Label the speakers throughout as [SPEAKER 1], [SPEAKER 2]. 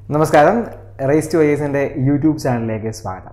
[SPEAKER 1] നമസ്കാരം raise to വൈസിൻ്റെ YouTube ചാനലിലേക്ക് സ്വാഗതം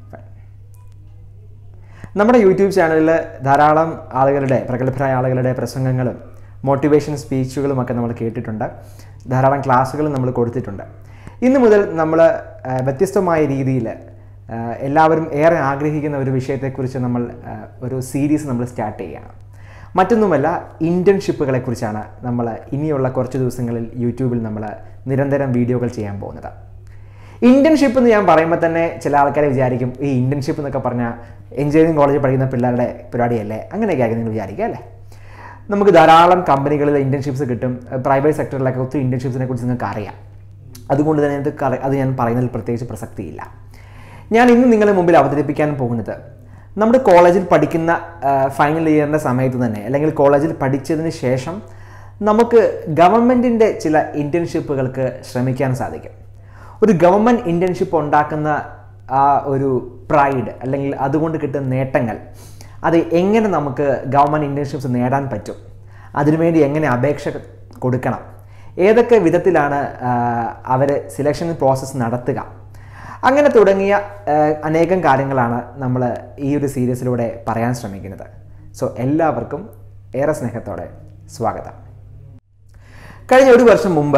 [SPEAKER 1] നമ്മുടെ യൂട്യൂബ് ചാനലിൽ ധാരാളം ആളുകളുടെ പ്രഗത്ഭരായ ആളുകളുടെ പ്രസംഗങ്ങളും മോട്ടിവേഷൻ സ്പീച്ചുകളും ഒക്കെ നമ്മൾ കേട്ടിട്ടുണ്ട് ധാരാളം ക്ലാസ്സുകളും നമ്മൾ കൊടുത്തിട്ടുണ്ട് ഇന്ന് മുതൽ നമ്മൾ ആ, വ്യത്യസ്തമായ രീതിയിൽ ആ, എല്ലാവരും ഏറെ ആഗ്രഹിക്കുന്ന ഒരു വിഷയത്തെക്കുറിച്ച് നമ്മൾ ആ, ഒരു സീരീസ് നമ്മൾ സ്റ്റാർട്ട് ചെയ്യുകയാണ് മറ്റൊന്നുമല്ല ഇൻറ്റേൺഷിപ്പുകളെ കുറിച്ചാണ് നമ്മൾ ഇനിയുള്ള കുറച്ച് ദിവസങ്ങളിൽ യൂട്യൂബിൽ നമ്മൾ നിരന്തരം വീഡിയോകൾ ചെയ്യാൻ പോകുന്നത് ഇൻറ്റേൺഷിപ്പ് എന്ന് ഞാൻ പറയുമ്പോൾ തന്നെ ചില ആൾക്കാരെ വിചാരിക്കും ഈ ഇൻറ്റേൺഷിപ്പ് എന്നൊക്കെ പറഞ്ഞാൽ എഞ്ചിനീയറിംഗ് കോളേജിൽ പഠിക്കുന്ന പിള്ളേരുടെ പരിപാടിയല്ലേ അങ്ങനെയൊക്കെ ആയിരിക്കും നിങ്ങൾ വിചാരിക്കുക അല്ലേ നമുക്ക് ധാരാളം കമ്പനികളിൽ ഇൻറ്റേൺഷിപ്സ് കിട്ടും പ്രൈവറ്റ് സെക്ടറിലൊക്കെ ഒത്തിരി ഇൻറ്റേൺഷിപ്സിനെ കുറിച്ച് നിങ്ങൾക്ക് അറിയാം അതുകൊണ്ട് തന്നെ ഇത് കറി- അത് ഞാൻ പറയുന്നതിൽ പ്രത്യേകിച്ച് പ്രസക്തിയില്ല ഞാൻ ഇന്ന് നിങ്ങളുടെ മുമ്പിൽ അവതരിപ്പിക്കാൻ പോകുന്നത് നമ്മുടെ കോളേജിൽ പഠിക്കുന്ന ഫൈനൽ ഇയറിൻ്റെ സമയത്ത് തന്നെ അല്ലെങ്കിൽ കോളേജിൽ പഠിച്ചതിന് ശേഷം നമുക്ക് ഗവൺമെൻറ്റിൻ്റെ ചില ഇൻറ്റേൺഷിപ്പുകൾക്ക് ശ്രമിക്കാൻ സാധിക്കും ഒരു ഗവൺമെൻറ് ഇൻറ്റേൺഷിപ്പ് ഉണ്ടാക്കുന്ന ആ ഒരു പ്രൈഡ് അല്ലെങ്കിൽ അതുകൊണ്ട് കിട്ടുന്ന നേട്ടങ്ങൾ അത് എങ്ങനെ നമുക്ക് ഗവൺമെൻറ് ഇൻറ്റേൺഷിപ്സ് നേടാൻ പറ്റും അതിനുവേണ്ടി എങ്ങനെ അപേക്ഷ കൊടുക്കണം ഏതൊക്കെ വിധത്തിലാണ് അവർ സിലക്ഷൻ പ്രോസസ്സ് നടത്തുക അങ്ങനെ തുടങ്ങിയ ആ, അനേകം കാര്യങ്ങളാണ് നമ്മൾ ഈ ഒരു സീരീസിലൂടെ പറയാൻ ശ്രമിക്കുന്നത് സോ എല്ലാവർക്കും ഏറെ സ്നേഹത്തോടെ സ്വാഗതം കഴിഞ്ഞ ഒരു വർഷം മുമ്പ്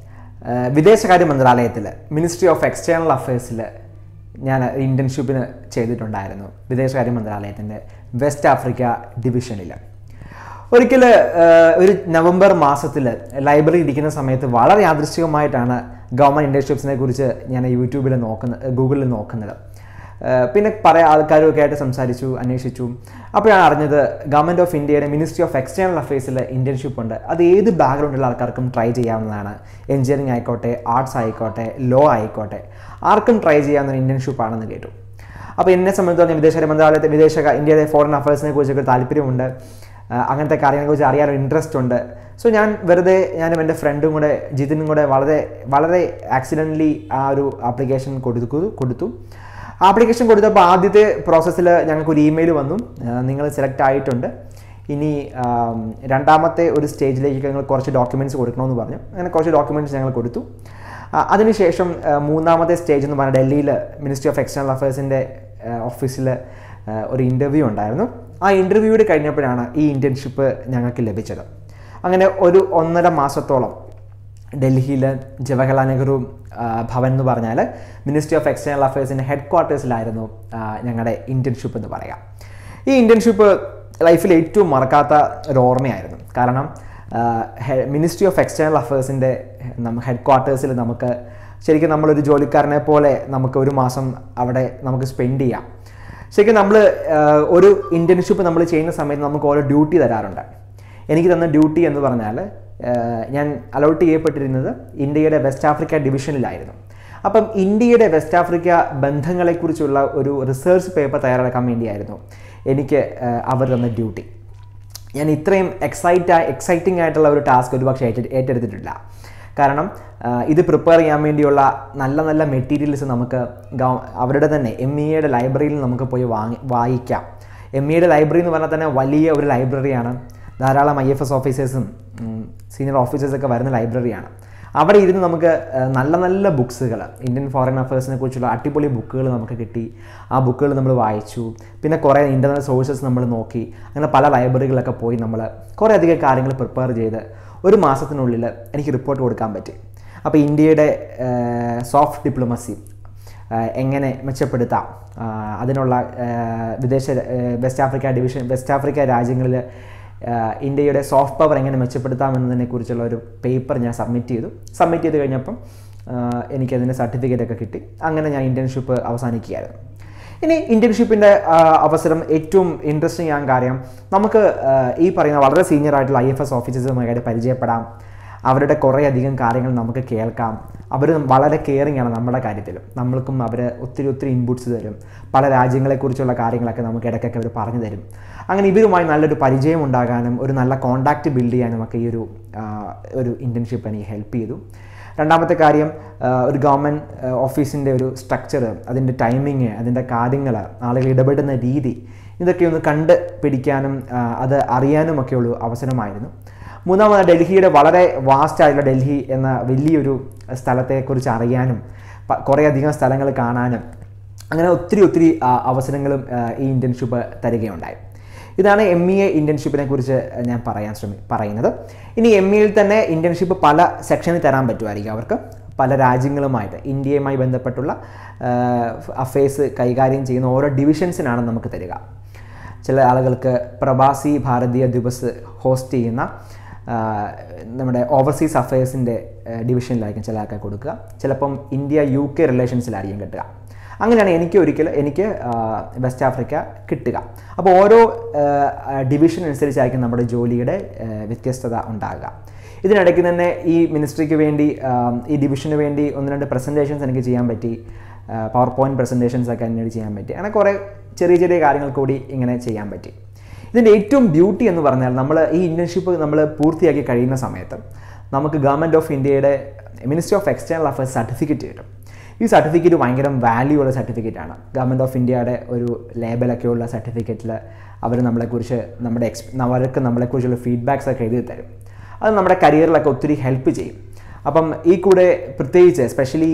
[SPEAKER 1] ആ, വിദേശകാര്യ മന്ത്രാലയത്തിൽ മിനിസ്ട്രി ഓഫ് എക്സ്റ്റേണൽ അഫയേഴ്സിൽ ഞാൻ ഇൻറ്റേൺഷിപ്പിന് ചെയ്തിട്ടുണ്ടായിരുന്നു വിദേശകാര്യ മന്ത്രാലയത്തിൻ്റെ വെസ്റ്റ് ആഫ്രിക്ക ഡിവിഷനിൽ ഒരിക്കൽ ഒരു നവംബർ മാസത്തിൽ ലൈബ്രറി ഇരിക്കുന്ന സമയത്ത് വളരെ യാദൃശ്ചികമായിട്ടാണ് ഗവൺമെൻറ് ഇൻറ്റേൺഷിപ്സിനെ കുറിച്ച് ഞാൻ യൂട്യൂബിൽ നോക്കുന്ന ഗൂഗിളിൽ നോക്കുന്നത് ആ, പിന്നെ പല ആൾക്കാരുമൊക്കെ ആയിട്ട് സംസാരിച്ചു അന്വേഷിച്ചു അപ്പോഴാണ് അറിഞ്ഞത് ഗവൺമെൻറ് ഓഫ് ഇന്ത്യയുടെ മിനിസ്ട്രി ഓഫ് എക്സ്റ്റേണൽ അഫയേഴ്സിൽ ഇൻറ്റേൺഷിപ്പ് ഉണ്ട് അത് ഏത് ബാക്ക്ഗ്രൗണ്ടുള്ള ആൾക്കാർക്കും ട്രൈ ചെയ്യാവുന്നതാണ് എഞ്ചിനീയറിംഗ് ആയിക്കോട്ടെ ആർട്സ് ആയിക്കോട്ടെ ലോ ആയിക്കോട്ടെ ആർക്കും ട്രൈ ചെയ്യാവുന്ന ഒരു ഇൻറ്റേൺഷിപ്പ് ആണെന്ന് കേട്ടു അപ്പോൾ എന്നെ സംബന്ധിച്ചിടത്തോളം വിദേശകാര്യ മന്ത്രാലയത്തെ വിദേശ ഇന്ത്യയുടെ ഫോറിൻ അഫയേഴ്സിനെ കുറിച്ചൊക്കെ താല്പര്യമുണ്ട് ആ, അങ്ങനത്തെ കാര്യങ്ങളെക്കുറിച്ച് അറിയാനൊരു ഇൻട്രസ്റ്റ് ഉണ്ട് സോ ഞാൻ വെറുതെ ഞാനും എൻ്റെ ഫ്രണ്ടും കൂടെ ജിതിനും കൂടെ വളരെ വളരെ ആക്സിഡൻ്റലി ആ ഒരു ആപ്ലിക്കേഷൻ കൊടുത്തു കൊടുത്തു ആപ്ലിക്കേഷൻ കൊടുത്തപ്പോൾ ആദ്യത്തെ പ്രോസസ്സിൽ ഞങ്ങൾക്ക് ഒരു ഇമെയിൽ വന്നു നിങ്ങൾ സെലക്ട് ആയിട്ടുണ്ട് ഇനി ആം, രണ്ടാമത്തെ ഒരു സ്റ്റേജിലേക്ക് നിങ്ങൾ കുറച്ച് ഡോക്യുമെൻറ്റ്സ് കൊടുക്കണമെന്ന് പറഞ്ഞു അങ്ങനെ കുറച്ച് ഡോക്യുമെൻറ്റ്സ് ഞങ്ങൾ കൊടുത്തു ആ, അതിനുശേഷം ആ, മൂന്നാമത്തെ സ്റ്റേജ് എന്ന് പറഞ്ഞാൽ ഡൽഹിയിൽ മിനിസ്ട്രി ഓഫ് എക്സ്റ്റേണൽ അഫയേഴ്സിൻ്റെ ഓഫീസിൽ ഒരു ഇൻ്റർവ്യൂ ഉണ്ടായിരുന്നു ആ ഇൻ്റർവ്യൂയുടെ കഴിഞ്ഞപ്പോഴാണ് ഈ ഇൻറ്റേൺഷിപ്പ് ഞങ്ങൾക്ക് ലഭിച്ചത് അങ്ങനെ ഒരു ഒന്നര മാസത്തോളം ഡൽഹിയിൽ ജവഹർലാൽ നെഹ്റു ആ, ഭവൻ എന്ന് പറഞ്ഞാൽ മിനിസ്ട്രി ഓഫ് എക്സ്റ്റേണൽ അഫയേഴ്സിൻ്റെ ഹെഡ് ക്വാർട്ടേഴ്സിലായിരുന്നു ആ, ഞങ്ങളുടെ ഇൻറ്റേൺഷിപ്പ് എന്ന് പറയാം ഈ ഇൻറ്റേൺഷിപ്പ് ലൈഫിൽ ഏറ്റവും മറക്കാത്ത ഒരു ഓർമ്മയായിരുന്നു കാരണം മിനിസ്ട്രി ഓഫ് എക്സ്റ്റേണൽ അഫയേഴ്സിൻ്റെ നമ്മ ഹെഡ് ക്വാർട്ടേഴ്സിൽ നമുക്ക് ശരിക്കും നമ്മളൊരു ജോലിക്കാരനെ പോലെ നമുക്ക് ഒരു മാസം അവിടെ നമുക്ക് സ്പെൻഡ് ചെയ്യാം ശരിക്കും നമ്മൾ ഒരു ഇൻറ്റേൺഷിപ്പ് നമ്മൾ ചെയ്യുന്ന സമയത്ത് നമുക്ക് ഓരോ ഡ്യൂട്ടി തരാറുണ്ട് എനിക്ക് തന്ന ഡ്യൂട്ടി എന്ന് പറഞ്ഞാൽ ആഹ് ഞാൻ അലോട്ട് ചെയ്യപ്പെട്ടിരുന്നത് ഇന്ത്യയുടെ വെസ്റ്റ് ആഫ്രിക്ക ഡിവിഷനിലായിരുന്നു അപ്പം ഇന്ത്യയുടെ വെസ്റ്റ് ആഫ്രിക്ക ബന്ധങ്ങളെക്കുറിച്ചുള്ള ഒരു റിസർച്ച് പേപ്പർ തയ്യാറാക്കാൻ വേണ്ടിയായിരുന്നു എനിക്ക് ആഹ് അവർ തന്ന ഡ്യൂട്ടി ഞാൻ ഇത്രയും എക്സൈറ്റ് എക്സൈറ്റിംഗ് ആയിട്ടുള്ള ഒരു ടാസ്ക് ഒരുപക്ഷെ ഏറ്റെ- ഏറ്റെടുത്തിട്ടില്ല കാരണം ആ, ഇത് പ്രിപ്പയർ ചെയ്യാൻ വേണ്ടിയുള്ള നല്ല നല്ല മെറ്റീരിയൽസ് നമുക്ക് ഗവ- അവരുടെ തന്നെ എം ഇ എയുടെ ലൈബ്രറിയിൽ നമുക്ക് പോയി വാങ്ങി വായിക്കാം എം ഇ എയുടെ ലൈബ്രറി എന്ന് പറഞ്ഞാൽ തന്നെ വലിയ ഒരു ലൈബ്രറിയാണ് ധാരാളം ഐ എഫ് എസ് ഓഫീസേഴ്സും സീനിയർ ഓഫീസേഴ്സൊക്കെ വരുന്ന ലൈബ്രറിയാണ് അവിടെ ഇരുന്ന് നമുക്ക് ആ, നല്ല നല്ല ബുക്സുകൾ ഇന്ത്യൻ ഫോറിൻ അഫയേഴ്സിനെ കുറിച്ചുള്ള അടിപൊളി ബുക്കുകൾ നമുക്ക് കിട്ടി ആ ബുക്കുകൾ നമ്മൾ വായിച്ചു പിന്നെ കുറേ ഇൻ്റർനെറ്റ് സോഴ്സസ് നമ്മൾ നോക്കി അങ്ങനെ പല ലൈബ്രറികളിലൊക്കെ പോയി നമ്മൾ കുറേ അധികം കാര്യങ്ങൾ പ്രിപ്പയർ ചെയ്ത് ഒരു മാസത്തിനുള്ളിൽ എനിക്ക് റിപ്പോർട്ട് കൊടുക്കാൻ പറ്റി അപ്പോൾ ഇന്ത്യയുടെ സോഫ്റ്റ് ഡിപ്ലോമസി എങ്ങനെ മെച്ചപ്പെടുത്താം ആ, അതിനുള്ള ആ, വിദേശ ആ, West Africa division West Africa രാജ്യങ്ങളിൽ ആ, ഇന്ത്യയുടെ സോഫ്റ്റ് പവർ എങ്ങനെ മെച്ചപ്പെടുത്താം എന്നതിനെ കുറിച്ചുള്ള ഒരു പേപ്പർ ഞാൻ സബ്മിറ്റ് ചെയ്തു സബ്മിറ്റ് ചെയ്ത് കഴിഞ്ഞപ്പം ആ, എനിക്കതിൻ്റെ സർട്ടിഫിക്കറ്റ് ഒക്കെ കിട്ടി അങ്ങനെ ഞാൻ ഇൻറ്റേൺഷിപ്പ് അവസാനിക്കുകയായിരുന്നു ഇനി ഇൻറ്റേൺഷിപ്പിൻ്റെ അവസരം ഏറ്റവും ഇൻട്രസ്റ്റിംഗ് ആകാൻ കാര്യം നമുക്ക് ആ, ഈ പറയുന്ന വളരെ സീനിയർ ആയിട്ടുള്ള ഐ എഫ് എസ് ഓഫീസേഴ്സുമായിട്ട് പരിചയപ്പെടാം അവരുടെ കുറേ അധികം കാര്യങ്ങൾ നമുക്ക് കേൾക്കാം അവർ വളരെ കെയറിങ് ആണ് നമ്മുടെ കാര്യത്തിൽ നമ്മൾക്കും അവർ ഒത്തിരി ഒത്തിരി ഇൻപുട്സ് തരും പല രാജ്യങ്ങളെക്കുറിച്ചുള്ള കാര്യങ്ങളൊക്കെ നമുക്ക് ഇടയ്ക്കൊക്കെ അവർ പറഞ്ഞു തരും അങ്ങനെ ഇവരുമായി നല്ലൊരു പരിചയം ഉണ്ടാകാനും ഒരു നല്ല കോണ്ടാക്റ്റ് ബിൽഡ് ചെയ്യാനും ഒക്കെ ഈ ഒരു ആ, ഒരു ഇൻറ്റേൺഷിപ്പ് എനിക്ക് ഹെൽപ്പ് ചെയ്തു രണ്ടാമത്തെ കാര്യം ആ, ഒരു ഗവൺമെൻറ് ഓഫീസിൻ്റെ ഒരു സ്ട്രക്ചർ അതിൻ്റെ ടൈമിങ് അതിൻ്റെ കാര്യങ്ങൾ ആളുകൾ ഇടപെടുന്ന രീതി ഇതൊക്കെ ഒന്ന് കണ്ട് പിടിക്കാനും ആ, അത് അറിയാനുമൊക്കെയുള്ള അവസരമായിരുന്നു മൂന്നാമത് ഡൽഹിയുടെ വളരെ വാസ്റ്റ് ആയിട്ടുള്ള ഡൽഹി എന്ന വലിയൊരു സ്ഥലത്തെക്കുറിച്ച് അറിയാനും പ- കുറേയധികം സ്ഥലങ്ങൾ കാണാനും അങ്ങനെ ഒത്തിരി ഒത്തിരി ആ, അവസരങ്ങളും ആ, ഈ ഇൻറ്റേൺഷിപ്പ് തരികയുണ്ടായി ഇതാണ് എം ഇ എ ഇൻറ്റേൺഷിപ്പിനെ കുറിച്ച് ഞാൻ പറയാൻ ശ്രമി പറയുന്നത് ഇനി എം ഇയിൽ തന്നെ ഇൻറ്റേൺഷിപ്പ് പല സെക്ഷനിൽ തരാൻ പറ്റുമായിരിക്കും അവർക്ക് പല രാജ്യങ്ങളുമായിട്ട് ഇന്ത്യയുമായി ബന്ധപ്പെട്ടുള്ള അഫയേഴ്സ് കൈകാര്യം ചെയ്യുന്ന ഓരോ ഡിവിഷൻസിനാണ് നമുക്ക് തരിക ചില ആളുകൾക്ക് പ്രവാസി ഭാരതീയ ദിവസ് ഹോസ്റ്റ് ചെയ്യുന്ന ആ, നമ്മുടെ ഓവർസീസ് അഫയേഴ്സിൻ്റെ ഡിവിഷനിലായിരിക്കും ചില ആൾക്കാർ കൊടുക്കുക ചിലപ്പം ഇന്ത്യ യു കെ റിലേഷൻസിലായിരിക്കും കിട്ടുക അങ്ങനെയാണ് എനിക്ക് ഒരിക്കൽ എനിക്ക് ആ, വെസ്റ്റ് ആഫ്രിക്ക കിട്ടുക അപ്പോൾ ഓരോ ഡിവിഷൻ അനുസരിച്ചായിരിക്കും നമ്മുടെ ജോലിയുടെ ആ, വ്യത്യസ്തത ഉണ്ടാകുക ഇതിനിടയ്ക്ക് തന്നെ ഈ മിനിസ്ട്രിക്ക് വേണ്ടി ആ, ഈ ഡിവിഷന് വേണ്ടി ഒന്ന് രണ്ട് പ്രസൻറ്റേഷൻസ് എനിക്ക് ചെയ്യാൻ പറ്റി പവർ പോയിൻറ്റ് പ്രസൻറ്റേഷൻസ് ഒക്കെ എന്നോട് ചെയ്യാൻ പറ്റി അങ്ങനെ കുറേ ചെറിയ ചെറിയ കാര്യങ്ങൾ കൂടി ഇങ്ങനെ ചെയ്യാൻ പറ്റി ഇതിൻ്റെ ഏറ്റവും ബ്യൂട്ടി എന്ന് പറഞ്ഞാൽ നമ്മൾ ഈ ഇൻറ്റേൺഷിപ്പ് നമ്മൾ പൂർത്തിയാക്കി കഴിയുന്ന സമയത്ത് നമുക്ക് ഗവൺമെൻറ് ഓഫ് ഇന്ത്യയുടെ ministry of external affairs certificate കിട്ടും ഈ സർട്ടിഫിക്കറ്റ് ഭയങ്കര വാല്യൂ ഉള്ള സർട്ടിഫിക്കറ്റ് ആണ് ഗവൺമെൻറ് ഓഫ് ഇന്ത്യയുടെ ഒരു ലേബലൊക്കെ ഉള്ള സർട്ടിഫിക്കറ്റിൽ അവർ നമ്മളെക്കുറിച്ച് നമ്മുടെ എക്സ് അവർക്ക് നമ്മളെക്കുറിച്ചുള്ള ഫീഡ്ബാക്സ് ഒക്കെ എഴുതി തരും അത് നമ്മുടെ കരിയറിലൊക്കെ ഒത്തിരി ഹെൽപ്പ് ചെയ്യും അപ്പം ഈ കൂടെ പ്രത്യേകിച്ച് എസ്പെഷ്യലി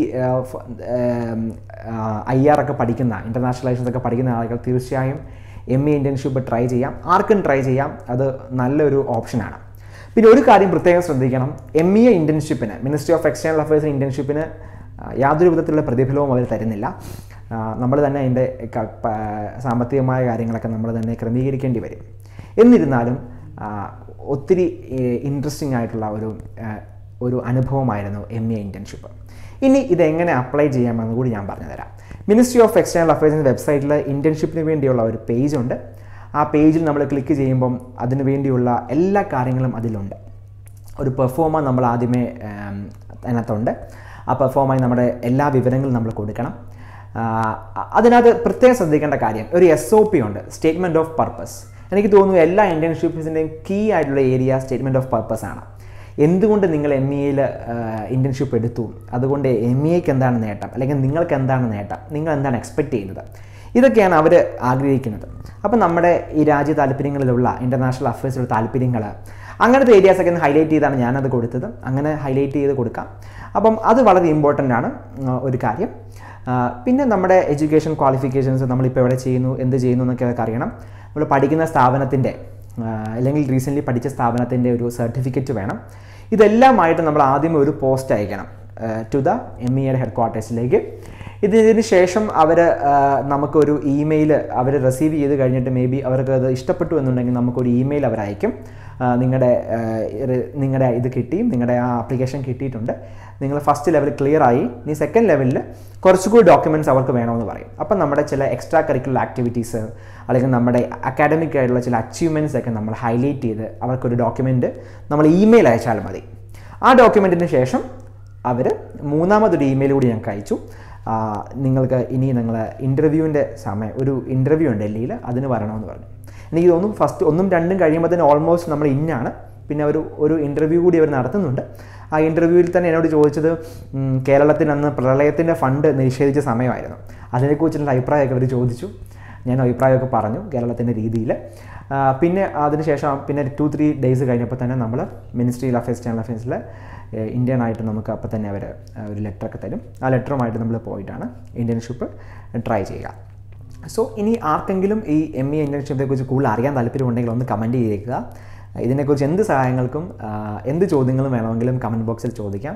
[SPEAKER 1] ഐ ആർ ഒക്കെ പഠിക്കുന്ന ഇൻ്റർനാഷണലൈസേഷൻസ് ഒക്കെ പഠിക്കുന്ന ആളുകൾ തീർച്ചയായും എം എ ഇൻറ്റേൺഷിപ്പ് ട്രൈ ചെയ്യാം ആർക്കും ട്രൈ ചെയ്യാം അത് നല്ലൊരു ഓപ്ഷനാണ് പിന്നെ ഒരു കാര്യം പ്രത്യേകം ശ്രദ്ധിക്കണം എം ഇ എ ഇൻറ്റേൺഷിപ്പിന് മിനിസ്ട്രി ഓഫ് എക്സ്റ്റേണൽ അഫയേഴ്സ് ഇൻറ്റേൺഷിപ്പിന് യാതൊരു വിധത്തിലുള്ള പ്രതിഫലവും അവർ തരുന്നില്ല നമ്മൾ തന്നെ അതിൻ്റെ ക- പ- സാമ്പത്തികമായ കാര്യങ്ങളൊക്കെ നമ്മൾ തന്നെ ക്രമീകരിക്കേണ്ടി വരും എന്നിരുന്നാലും ആ, ഒത്തിരി ഇൻട്രസ്റ്റിംഗ് ആയിട്ടുള്ള ഒരു ആ, ഒരു അനുഭവമായിരുന്നു എം എ ഇൻറ്റേൺഷിപ്പ് ഇനി ഇതെങ്ങനെ അപ്ലൈ ചെയ്യാമെന്ന് കൂടി ഞാൻ പറഞ്ഞുതരാം മിനിസ്ട്രി ഓഫ് എക്സ്റ്റേണൽ അഫയേഴ്സിൻ്റെ വെബ്സൈറ്റിൽ ഇൻറ്റേൺഷിപ്പിന് വേണ്ടിയുള്ള ഒരു പേജ് ഉണ്ട് ആ പേജിൽ നമ്മൾ ക്ലിക്ക് ചെയ്യുമ്പം അതിന് വേണ്ടിയുള്ള എല്ലാ കാര്യങ്ങളും അതിലുണ്ട് ഒരു പെർഫോമർ നമ്മൾ ആദ്യമേ ഉം, അതിനകത്തുണ്ട് ആ പെർഫോമായി നമ്മുടെ എല്ലാ വിവരങ്ങളും നമ്മൾ കൊടുക്കണം ആ, അതിനകത്ത് പ്രത്യേകം ശ്രദ്ധിക്കേണ്ട കാര്യം ഒരു എസ് ഒ പി ഉണ്ട് സ്റ്റേറ്റ്മെൻറ്റ് ഓഫ് പർപ്പസ് എനിക്ക് തോന്നുന്നു എല്ലാ ഇൻറ്റേൺഷിപ്സിൻ്റെയും കീ ആയിട്ടുള്ള ഏരിയ സ്റ്റേറ്റ്മെൻറ്റ് ഓഫ് പർപ്പസ് ആണ് എന്തുകൊണ്ട് നിങ്ങൾ എം ഇ എയിൽ ഇൻറ്റേൺഷിപ്പ് എടുത്തു അതുകൊണ്ട് എം ഇ എക്ക് എന്താണ് നേട്ടം അല്ലെങ്കിൽ നിങ്ങൾക്ക് എന്താണ് നേട്ടം നിങ്ങൾ എന്താണ് എക്സ്പെക്റ്റ് ചെയ്യുന്നത് ഇതൊക്കെയാണ് അവർ ആഗ്രഹിക്കുന്നത് അപ്പം നമ്മുടെ ഈ രാജ്യ താല്പര്യങ്ങളിലുള്ള ഇൻ്റർനാഷണൽ അഫയേഴ്സിലുള്ള താല്പര്യങ്ങൾ അങ്ങനത്തെ ഏരിയാസൊക്കെ ഒന്ന് ഹൈലൈറ്റ് ചെയ്താണ് ഞാനത് കൊടുത്തത് അങ്ങനെ ഹൈലൈറ്റ് ചെയ്ത് കൊടുക്കാം അപ്പം അത് വളരെ ഇമ്പോർട്ടൻ്റ് ആണ് ആ, ഒരു കാര്യം ആ, പിന്നെ നമ്മുടെ എഡ്യൂക്കേഷൻ ക്വാളിഫിക്കേഷൻസ് നമ്മളിപ്പോൾ എവിടെ ചെയ്യുന്നു എന്ത് ചെയ്യുന്നു എന്നൊക്കെ അതൊക്കെ അറിയണം നമ്മൾ പഠിക്കുന്ന സ്ഥാപനത്തിൻ്റെ ആ, അല്ലെങ്കിൽ റീസെൻ്റ്ലി പഠിച്ച സ്ഥാപനത്തിൻ്റെ ഒരു സർട്ടിഫിക്കറ്റ് വേണം ഇതെല്ലാമായിട്ട് നമ്മൾ ആദ്യം ഒരു പോസ്റ്റ് അയക്കണം ടു ദ എം ഇയുടെ ഹെഡ് ക്വാർട്ടേഴ്സിലേക്ക് ഇതിന് ശേഷം അവർ നമുക്കൊരു ഇമെയിൽ അവർ റിസീവ് ചെയ്ത് കഴിഞ്ഞിട്ട് മേ ബി അവർക്ക് അത് ഇഷ്ടപ്പെട്ടു എന്നുണ്ടെങ്കിൽ നമുക്കൊരു ഇമെയിൽ അവർ അയക്കും നിങ്ങളുടെ നിങ്ങളുടെ ഇത് കിട്ടി നിങ്ങളുടെ ആ ആപ്ലിക്കേഷൻ കിട്ടിയിട്ടുണ്ട് നിങ്ങൾ ഫസ്റ്റ് ലെവൽ ക്ലിയർ ആയി ഇനി സെക്കൻഡ് ലെവലിൽ കുറച്ചുകൂടി ഡോക്യുമെൻറ്റ്സ് അവർക്ക് വേണമെന്ന് പറയും അപ്പം നമ്മുടെ ചില എക്സ്ട്രാ കരിക്കുലർ ആക്ടിവിറ്റീസ് അല്ലെങ്കിൽ നമ്മുടെ അക്കാഡമിക് ആയിട്ടുള്ള ചില അച്ചീവ്മെൻറ്റ്സ് ഒക്കെ നമ്മൾ ഹൈലൈറ്റ് ചെയ്ത് അവർക്കൊരു ഡോക്യുമെൻറ്റ് നമ്മൾ ഇമെയിൽ അയച്ചാൽ മതി ആ ഡോക്യുമെൻറ്റിന് ശേഷം അവർ മൂന്നാമതൊരു ഇമെയിൽ കൂടി ഞങ്ങൾക്ക് അയച്ചു ആ, നിങ്ങൾക്ക് ഇനി നിങ്ങൾ ഇൻ്റർവ്യൂവിൻ്റെ സമയം ഒരു ഇൻ്റർവ്യൂ ഉണ്ട് ഡൽഹിയിൽ അതിന് വരണമെന്ന് പറഞ്ഞു എനിക്ക് തോന്നുന്നു ഫസ്റ്റ് ഒന്നും രണ്ടും കഴിയുമ്പോൾ തന്നെ ഓൾമോസ്റ്റ് നമ്മൾ ഇന്നാണ് പിന്നെ ഒരു ഒരു ഇൻ്റർവ്യൂ കൂടി അവർ നടത്തുന്നുണ്ട് ആ ഇൻ്റർവ്യൂവിൽ തന്നെ എന്നോട് ചോദിച്ചത് ഉം, കേരളത്തിന് അന്ന് പ്രളയത്തിൻ്റെ ഫണ്ട് നിഷേധിച്ച സമയമായിരുന്നു അതിനെക്കുറിച്ചുള്ള അഭിപ്രായമൊക്കെ അവർ ചോദിച്ചു ഞാൻ അഭിപ്രായമൊക്കെ പറഞ്ഞു കേരളത്തിൻ്റെ രീതിയിൽ പിന്നെ അതിനുശേഷം പിന്നെ ടു ത്രീ ഡേയ്സ് കഴിഞ്ഞപ്പോൾ തന്നെ നമ്മൾ മിനിസ്ട്രി ഓഫ് എക്സ്റ്റേണൽ അഫയേഴ്സിൽ ഇന്ത്യൻ ആയിട്ട് നമുക്ക് അപ്പോൾ തന്നെ അവർ ഒരു ലെറ്ററൊക്കെ തരും ആ ലെറ്ററുമായിട്ട് നമ്മൾ പോയിട്ടാണ് ഇന്റേൺഷിപ്പ് ട്രൈ ചെയ്യുക സോ ഇനി ആർക്കെങ്കിലും ഈ എം ഇ ഇന്റേൺഷിപ്പിനെ കുറിച്ച് കൂടുതൽ അറിയാൻ താല്പര്യമുണ്ടെങ്കിൽ ഒന്ന് കമൻറ്റ് ചെയ്തേക്കുക ഇതിനെക്കുറിച്ച് എന്ത് സഹായങ്ങൾക്കും ആ, എന്ത് ചോദ്യങ്ങളും വേണമെങ്കിലും കമൻറ്റ് ബോക്സിൽ ചോദിക്കാം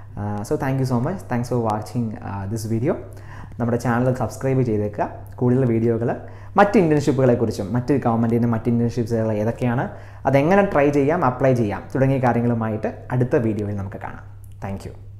[SPEAKER 1] so thank you so much thanks for watching this video നമ്മുടെ ചാനൽ സബ്സ്ക്രൈബ് ചെയ്തേക്കുക കൂടുതൽ വീഡിയോകൾ മറ്റ് ഇൻറ്റേൺഷിപ്പുകളെക്കുറിച്ചും മറ്റ് ഗവൺമെൻറ്റിൻ്റെ മറ്റ് ഇൻറ്റേൺഷിപ്സുകൾ ഏതൊക്കെയാണ് അതെങ്ങനെ ട്രൈ ചെയ്യാം അപ്ലൈ ചെയ്യാം തുടങ്ങിയ കാര്യങ്ങളുമായിട്ട് അടുത്ത വീഡിയോയിൽ നമുക്ക് കാണാം താങ്ക്